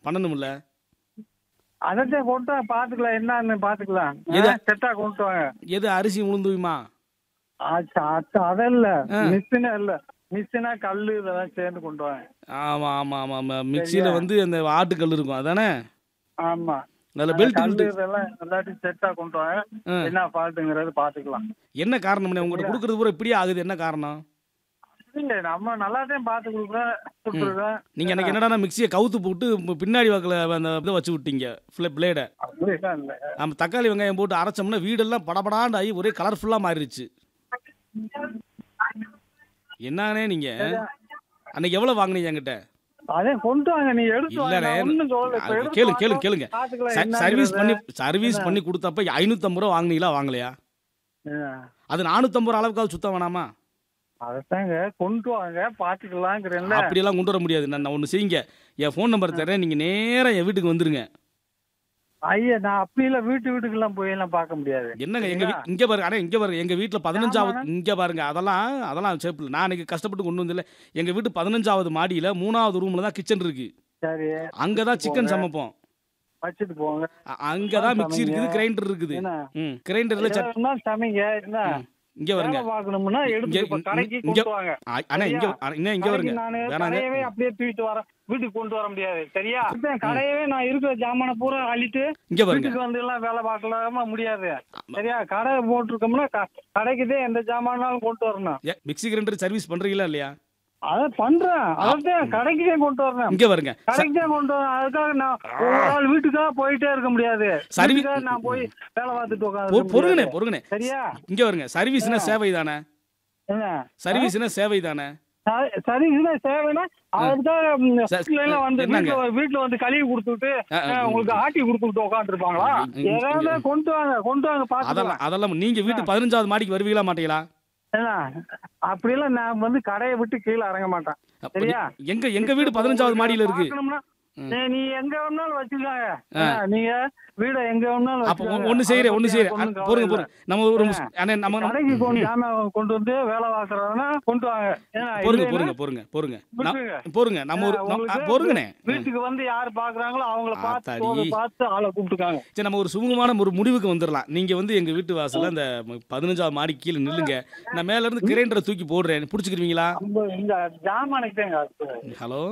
பண்ணணும்ல அதத்தான் கொண்டு வாங்க பாத்துக்கலாம் என்னன்னு பாத்துக்கலாம் எது? செட்டா கொண்டு வாங்க எது அரிசி உளுந்துமா ஆச்சா, அச்சா, அதல்ல ஆ. மிஷினா இல்ல மிஷினா கல்லு இதெல்லாம் சேர்ந்து கொண்டு வாங்க ஆமா ஆமா ஆமா ஆமா மிக்சியில வந்து அந்த ஆட்டுக்கல் இருக்கும் அதானே ஆமா அதில் அந்த பெல்ட் கல்லு கில்ட்டு இதெல்லாம் எல்லாத்தையும் செட்டா கொண்டு வாங்க ஆ. என்ன ஃபால்ட்டுங்கிறது பாத்துக்கலாம் என்ன காரணம்னே உங்கள்கிட்ட கொடுக்கறது பூரா இப்படியே ஆகுது என்ன காரணம் இல்ல நம்ம நல்லாத்தையும் பாத்து கொடுக்குறோம் கொடுத்துருக்கோம் நீங்க எனக்கு என்னடா மிக்சியை கவுத்து போட்டு இப்ப பின்னாடி வாக்கில் அந்த இதை வச்சு விட்டீங்க பிளேடை அப்படிலாம் இல்ல நம்ம தக்காளி வெங்காயம் போட்டு அரைச்சோம்னா வீடெல்லாம் படபடாண்டு ஆகி ஒரே கலர்ஃபுல்லாக மாறிடுச்சு என்னண்ணே நீங்க அன்னைக்கு எவ்வளவு வாங்குனீங்க என்கிட்ட அதே கொண்டு வாங்க நீ எடுத்து வாங்க இல்லண்ணே நான் ஒண்ணும் சொல்லல இப்ப அது எடுத்து கேளுங்க வாங்க. கேளுங்க கேளுங்க பாத்துக்கலாம் ச- என்னங்கிறத. சர்வீஸ் பண்ணி சர்வீஸ் பண்ணி கொடுத்தப்ப ஐநூத்தம்பது ரூபா வாங்குனீங்களா வாங்கலையா ஆ. அது நானூத்தம்பது ரூபா அளவுக்காவது சுத்தம் வேணாமா அதத்தாங்க கொண்டு வாங்க பாத்துக்கலாங்கிறேன்ல அப்படியெல்லாம் கொண்டு வர முடியாது நான் ஒன்று செய்யுங்க என் ஃபோன் நம்பர் தரேன் நீங்க நேரா என் வீட்டுக்கு வந்துருங்க ஐயா நான் அப்படி இல்ல வீட்டு வீட்டுக்கு எல்லாம் போய் எல்லாம் பார்க்க முடியாது என்னங்க எங்க வீ- இங்க பாருங்க அண்ணா இங்க பாருங்க எங்க வீட்டுல பதினஞ்சாவது இங்க பாருங்க அதெல்லாம் அதெல்லாம் சேப்பில் நான் இன்னைக்கு கஷ்டப்பட்டு கொண்டு வந்தில்ல எங்க வீட்டு பதினஞ்சாவது மாடியில மூணாவது ரூம்ல தான் கிச்சன் இருக்கு சரி அங்கதான் சிக்கன் சமைப்போம் வச்சுட்டு போங்க அ- அங்கதான் மிக்ஸி இருக்குது கிரைண்டர் இருக்குது என்ன ம் கிரைண்டர்ல சட் எதுனா சமைங்க என்ன இங்க வருங்க வேலை பார்க்கணும்னா எடுத்து இங்க- இப்ப கடைக்கு இங்க- கொண்டு வாங்க அ- அண்ணா இங்க அண்ணா, இன்னும் இங்க வருங்க கடைக்கு நானு வேணாங்க கடையவே அப்படியே தூக்கிட்டு வரேன் வீட்டுக்கு கொண்டு வர முடியாது சரியா இப்ப கடையவே நான் இருக்கிற ஜாமான பூரா அள்ளிட்டு இங்க வருங்க வீட்டுக்கு வந்து எல்லாம் வேலை பார்க்கலாம முடியாது சரியா கடை போட்டிருக்கோம்னா க- கடைக்குதே எந்த ஜாமானாலும் கொண்டு வரணும் ஏ, மிக்ஸி கிரைண்டர் சர்வீஸ் பண்றீங்களா இல்லையா அத பண்றேன் அதான் கடைக்குதே கொண்டு வரணும் இங்க வருங்க ச- கடைக்கு தான் கொண்டு வரேன் அதுக்காக நான் ஒரு நாள் வீட்டுக்காக போயிட்டே இருக்க முடியாது சரி. வீட்டுக்காக நான் போய் வேலை பார்த்துட்டு பொ- உட்காந்து பொறுங்கண்ணே பொறுங்கண்ணே சரியா இங்க வருங்க சர்வீஸ்னா சேவை தானே என்ன சர்வீஸ்னா சேவை தானே சரி- சரி இதுல சேவைனா அதுக்காக ம், ச- வீட்டுல எல்லாம் வந்து என்னங்க? வீட்டுல வீட்டுல வந்து கழுவி கொடுத்துட்டு ஆ, ஆ, ஆ, உங்களுக்கு ஆட்டி கொடுத்துட்டு உட்காந்துருப்பாங்களா இங்க- இங்க- ஏதாவது கொண்டு வாங்க கொண்டு வாங்க பாத்துக்கலாம் அதெல்லாம் அதெல்லாம் நீங்க வீட்டு பதினஞ்சாவது மாடிக்கு வருவீங்களா மாட்டீங்களா என்ன அப்படியெல்லாம் நான் வந்து கடையை விட்டு கீழே இறங்க மாட்டேன் அப்ப சரியா? எங்க எங்க வீடு பதினஞ்சாவது மாடியில இருக்கு பார்க்கணும்னா, ம். நீ- நீ எங்க வேணாலும் வச்சுக்காங்க ஆ. நீங்க வீட எங்க வேணாலும் அப்ப வச்சுக்கோங்க. ஒன்னு செய்யறேன் அதை ஒன்னு பத்தி செய்யறேன் எனக்கு ஒண்ணும் பொறுங்க கவலை பொறுங்க நம்ம ஒரு முஸ்- அண்ணே நம்ம இல்ல. கடைக்கு கொண்டு ஜாமான் கொண்டு வந்து வேலை பார்க்கறதுனா கொண்டு வாங்க ஏன்னா பொறுங்க இல்லைன்னா பொறுங்க பொறுங்க பொறுங்க நான்- விட்டுருங்க. பொறுங்க நம்ம ஒரு ஆ, நம்ம- ஆ, உங்களுக்கு பொறுங்கண்ணே வீட்டுக்கு வந்து யாரு பாக்குறாங்களோ அவங்கள பார்த்து ஆத்தாடி. போக பார்த்து ஆளை கூப்பிட்டுக்காங்க சரி நம்ம ஒரு சுமூகமான ஒரு முடிவுக்கு வந்துடலாம் நீங்க வந்து எங்க வீட்டு வாசல்ல அந்த பதினஞ்சாவது மாடி கீழே நில்லுங்க நான் மேல இருந்து கிரைண்டரை தூக்கி போடுறேன் புடிச்சுக்கிருவீங்களா நம்ம இந்த ஜாமானுக்கு தான் காசு. ஹலோ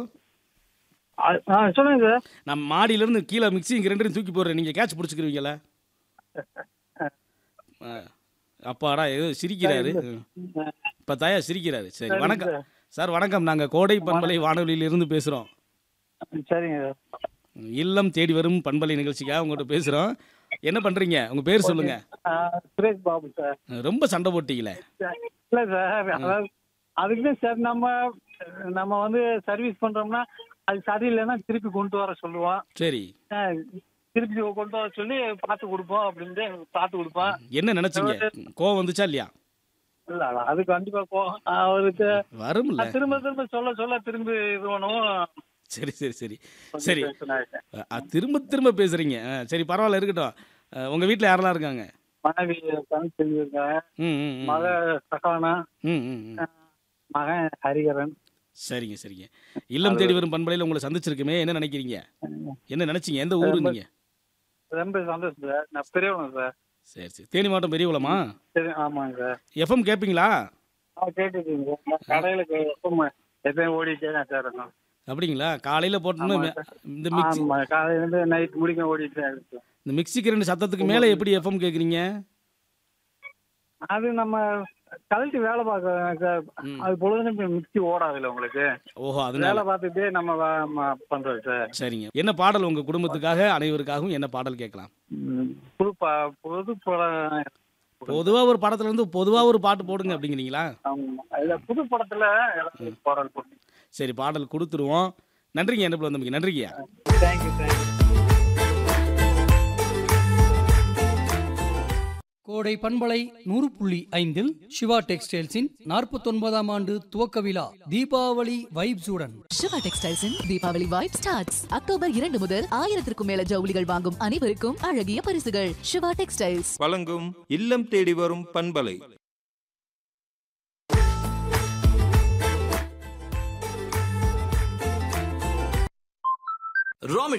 ஆ- ஆ, சொல்லுங்க சார் நான் மாடியில இருந்து கீழே மிக்ஸி கிரைண்டரையும் தூக்கி போடுறேன் நீங்க கேட்ச் புடிச்சுக்கிருவீங்களா ஆ, அப்பாடா ஏதோ சிரிக்கிறாரு இப்ப தாயா சிரிக்கிறாரு சரி சரி, வணக்கம் சார். சார் வணக்கம் நாங்க கோடை பண்பலை வானொலியில இருந்து பேசுறோம் சரிங்க சார் இல்லம் தேடி வரும் பண்பலை நிகழ்ச்சிக்காக உங்கள்கிட்ட பேசுறோம் என்ன பண்றீங்க உங்க பேர் சொல்லுங்க ஆ, சுரேஷ் பாபு சார் ரொம்ப சண்டை போட்டீங்களே இல்ல சார் அதாவது அதுக்கு தான் சார் நம்ம நம்ம வந்து சர்வீஸ் பண்றோம்னா அது சரியில்லைன்னா திருப்பி கொண்டு வர சொல்லுவோம் சரி ஆ, திருப்பி கொண்டு வர சொல்லி பார்த்து கொடுப்போம் அப்படின்ட்டு பார்த்து கொடுப்போம் என்ன நினைச்சீங்க கோவம் வந்துச்சா இல்லையா இல்ல இல்ல, அது கண்டிப்பா போகும் அவருக்கு வரும்ல நான் திரும்ப திரும்ப சொல்ல சொல்ல திரும்பி இது பண்ணுவோம் சரி சரி சரி கொஞ்சம் சரி tension ஆயிட்டேன். அ, திரும்ப திரும்ப பேசுறீங்க அ, சரி பரவாயில்ல இருக்கட்டும் அ, உங்க வீட்ல யாரெல்லாம் இருக்காங்க மனைவி தமிழ் இருக்காங்க ம் ம் ம். மக சகானா ம் ம் ம். மகன் ஹரிகரன் சரிங்க சரிங்க இல்லம் தேடி வரும் பண்பலையில் உங்களை சந்திச்சிருக்குமே என்ன நினைக்கிறீங்க என்ன நினைச்சீங்க எந்த ஊரு நீங்க ரொம்ப சந்தோஷம் சார் நான் பெரியவங்க சார் சரி சரி தேனி மாவட்டம் பெரியகுளமா சரி ஆமாங்க சார் எஃப்எம் கேட்பீங்களா ஆ கேட்டுருக்கீங்க சார் நான் கடையில எப்பவும் எப்பயும் ஓடிட்டே தான் சார் இருக்கோம் அப்படிங்களா காலையில போட்டோம்னா ஆமா மே- இந்த மிக்சி ஆமா காலையில இருந்து நைட் முடிக்க ஓடிட்டு தான் இருக்கு இந்த மிக்சிக்கு ரெண்டு சத்தத்துக்கு மேல எப்படி எஃப்எம் கேக்குறீங்க அது நம்ம கழட்டி வேலை பார்க்கறோம் சார் ம். அது பொழுதுன்னு மிக்சி ஓடாதுல்ல உங்களுக்கு ஓஹோ அதனால வேலை பார்த்துட்டே நம்ம வ- ம- பண்றோம் சார் சரிங்க என்ன பாடல் உங்க குடும்பத்துக்காக அனைவருக்காகவும் என்ன பாடல் கேட்கலாம் ம். புது ப- புது படம் பொதுவா ஒரு படத்துல இருந்து பொதுவா ஒரு பாட்டு போடுங்க அப்படிங்கிறீங்களா ஆமா. இதுல புது படத்துல எனக்கு பாடல் போட்டு சரி பாடல் கொடுத்துருவோம் நன்றிங்க என்ன வந்தமைக்கு நன்றிங்கய்யா தேங்க்யூ தேங்க்யூ கோடை பண்பலை நூறு புள்ளி ஐந்தில் சிவா டெக்ஸ்டைல்ஸின் நாற்பத்தொன்பதாம் ஆண்டு துவக்க விழா தீபாவளி வைப்ஸுடன் சிவா டெக்ஸ்டைல்ஸின் தீபாவளி வைப் ஸ்டார்ட்ஸ் அக்டோபர் இரண்டு முதல் ஆயிரத்திற்கும் மேல ஜவுளிகள் வாங்கும் அனைவருக்கும் அழகிய பரிசுகள் சிவா டெக்ஸ்டைல்ஸ் வழங்கும் இல்லம் தேடி வரும் பண்பலை ராமி